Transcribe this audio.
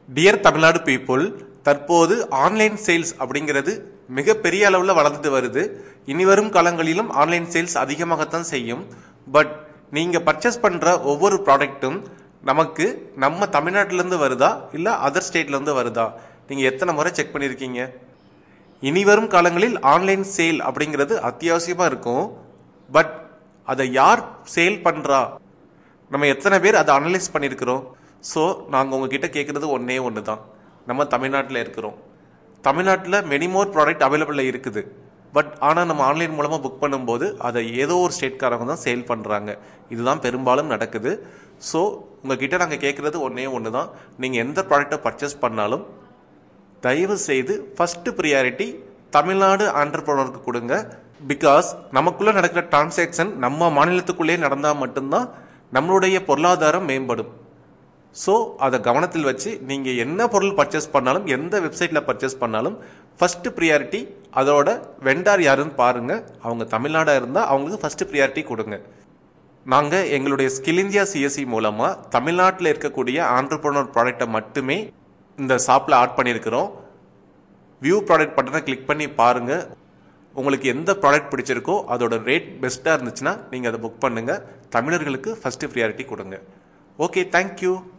dear Tamil Nadu people தற்போது online sales அப்படிங்கிறது மிகப்பெரிய அளவில் வளர்ந்துட்டு வருது இனி வரும் காலங்களிலும் ஆன்லைன் சேல்ஸ் அதிகமாகத்தான் செய்யும் பட் நீங்கள் பர்ச்சேஸ் பண்ணுற ஒவ்வொரு ப்ராடக்ட்டும் நமக்கு நம்ம தமிழ்நாட்டிலேருந்து வருதா இல்லை அதர் ஸ்டேட்லேருந்து வருதா நீங்கள் எத்தனை முறை செக் பண்ணியிருக்கீங்க இனி வரும் காலங்களில் ஆன்லைன் சேல் அப்படிங்கிறது அத்தியாவசியமாக இருக்கும் பட் அதை யார் சேல் பண்ணுறா நம்ம எத்தனை பேர் அதை அனலைஸ் பண்ணியிருக்கிறோம் ஸோ நாங்கள் உங்ககிட்ட கேட்குறது ஒன்றே ஒன்று தான் நம்ம தமிழ்நாட்டில் இருக்கிறோம் தமிழ்நாட்டில் மெனி மோர் ப்ராடக்ட் அவைலபிளில் இருக்குது பட் ஆனால் நம்ம ஆன்லைன் மூலமாக புக் பண்ணும்போது அதை ஏதோ ஒரு ஸ்டேட்காரங்க தான் சேல் பண்ணுறாங்க இதுதான் பெரும்பாலும் நடக்குது ஸோ உங்ககிட்ட நாங்கள் கேட்குறது ஒன்றே ஒன்று தான் நீங்கள் எந்த ப்ராடக்டை பர்ச்சேஸ் பண்ணாலும் தயவு செய்து ஃபர்ஸ்ட் ப்ரியாரிட்டி தமிழ்நாடு ஆண்டர்பிரனருக்கு கொடுங்க பிகாஸ் நமக்குள்ள நடக்கிற டிரான்சாக்ஷன் நம்ம மாநிலத்துக்குள்ளே நடந்தால் மட்டும்தான் நம்மளுடைய பொருளாதாரம் மேம்படும் ஸோ அதை கவனத்தில் வச்சு நீங்கள் என்ன பொருள் பர்ச்சேஸ் பண்ணாலும் எந்த வெப்சைட்டில் பர்ச்சேஸ் பண்ணாலும் ஃபர்ஸ்ட் ப்ரியாரிட்டி அதோட வெண்டார் யாருன்னு பாருங்கள் அவங்க தமிழ்நாடாக இருந்தால் அவங்களுக்கு ஃபர்ஸ்ட் ப்ரியாரிட்டி கொடுங்க நாங்கள் எங்களுடைய ஸ்கில் இந்தியா சிஎஸ்சி மூலமாக தமிழ்நாட்டில் இருக்கக்கூடிய ஆண்டர்பிரனர் ப்ராடக்டை மட்டுமே இந்த ஷாப்பில் ஆட் பண்ணியிருக்கிறோம் வியூ ப்ராடக்ட் பட்டனை கிளிக் பண்ணி பாருங்கள் உங்களுக்கு எந்த ப்ராடக்ட் பிடிச்சிருக்கோ அதோட ரேட் பெஸ்ட்டாக இருந்துச்சுன்னா நீங்கள் அதை புக் பண்ணுங்கள் தமிழர்களுக்கு ஃபஸ்ட்டு ப்ரியாரிட்டி கொடுங்க ஓகே தேங்க்யூ